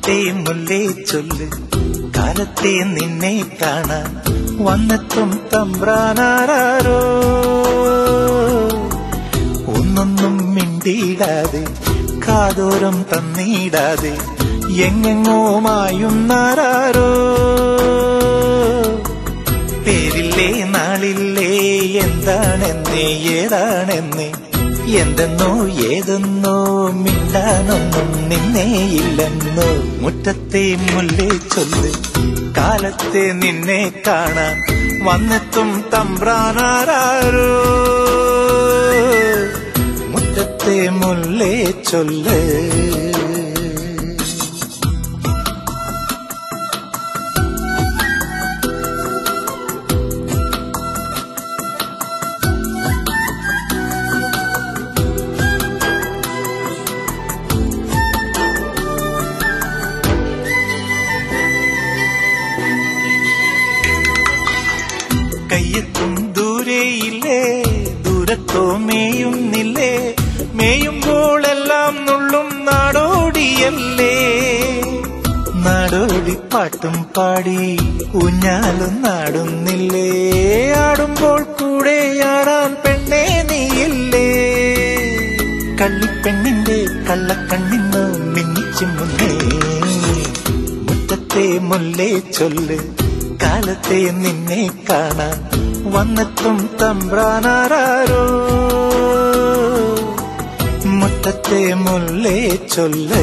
മുറ്റത്തെ മുല്ലേ ചൊല്ല് കാലത്തെ നിന്നെ കാണാൻ വന്നെത്തും തമ്പ്രാനാരോ ഒന്നൊന്നും മിണ്ടിയിടാതെ കാതോരം തന്നിടാതെ എങ്ങെങ്ങോ മായുന്നാരോ പേരില്ലേ നാളില്ലേ എന്താണെന്നേ ഏതാണെന്നേ എന്തെന്നോ ഏതെന്നോ മിണ്ടാനൊന്നും നിന്നേയില്ലെന്നോ മുറ്റത്തെ മുല്ലേ ചൊല്ല് കാലത്തെ നിന്നെ കാണാൻ വന്നെത്തും തമ്പ്രാനാരോ മുറ്റത്തെ മുല്ലേ ചൊല്ല് കയ്യെത്തും ദൂരെയില്ലേ ദൂരത്തോ മേയുന്നില്ലേ മേയുമ്പോഴെല്ലാം നുള്ളും നാടോടിയല്ലേ നാടോടി പാട്ടും പാടി ഊഞ്ഞാലും നാടുന്നില്ലേ ആടുമ്പോൾ കൂടെ ആടാൻ പെണ്ണേ നീയില്ലേ കള്ളിപ്പെണ്ണിന്റെ കള്ളക്കണ്ണിന്നോ മിന്നിച്ചുമുന്നേ മുറ്റത്തെ മുല്ലേ ചൊല്ല് കാലത്തെ നിന്നെ കാണാൻ വന്നെത്തും തമ്പ്രാനാരോ മുറ്റത്തെ മുല്ലേ ചൊല്ല്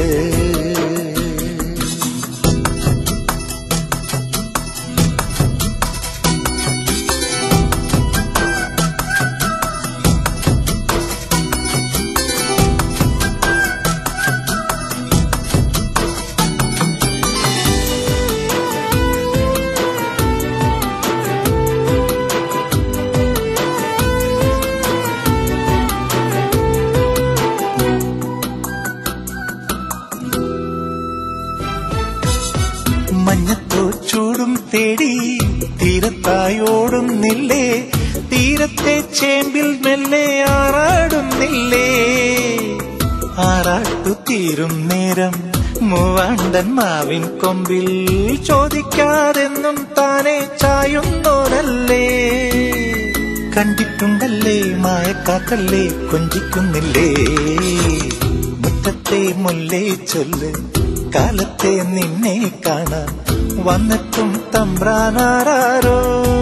മഞ്ഞത്തോ ചൂടും തേടി തീരത്തായോടുന്നില്ലേ തീരത്തെ ചേമ്പിൽ മെല്ലെ ആറാടുന്നില്ലേ ആറാട്ടു തീരും നേരം മൂവാണ്ടൻ മാവിൻ കൊമ്പിൽ ചോദിക്കാതെന്നും താനെ ചായുന്നോരല്ലേ കണ്ടിട്ടുണ്ടല്ലേ മായക്കാക്കല്ലേ കൊഞ്ചിക്കുന്നില്ലേ മുറ്റത്തെ മുല്ലേ ചൊല്ല് കാലത്തെ നിന്നെ കാണാൻ വന്നിട്ടും തമ്പ്രാനാരോ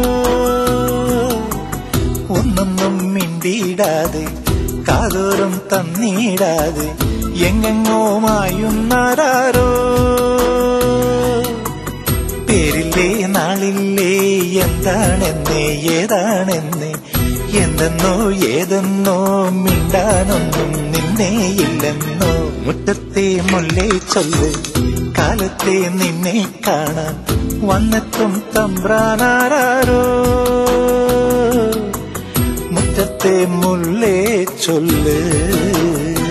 ഒന്നൊന്നും മിണ്ടിയിടാതെ കാതോരം തന്നിടാതെ എങ്ങെങ്ങോ മായുന്നാരോ പേരില്ലേ നാളില്ലേ എന്താണെന്നേ ഏതാണെന്നേ എന്തെന്നോ ഏതെന്നോ മിണ്ടാനൊന്നും നിന്നേയില്ലെന്നോ മുറ്റത്തെ മുല്ലേ ചൊല്ല് കാലത്തെ നിന്നെ കാണാൻ വന്നെത്തും തമ്പ്രാനാരോ മുറ്റത്തെ മുല്ലേ ചൊല്ല്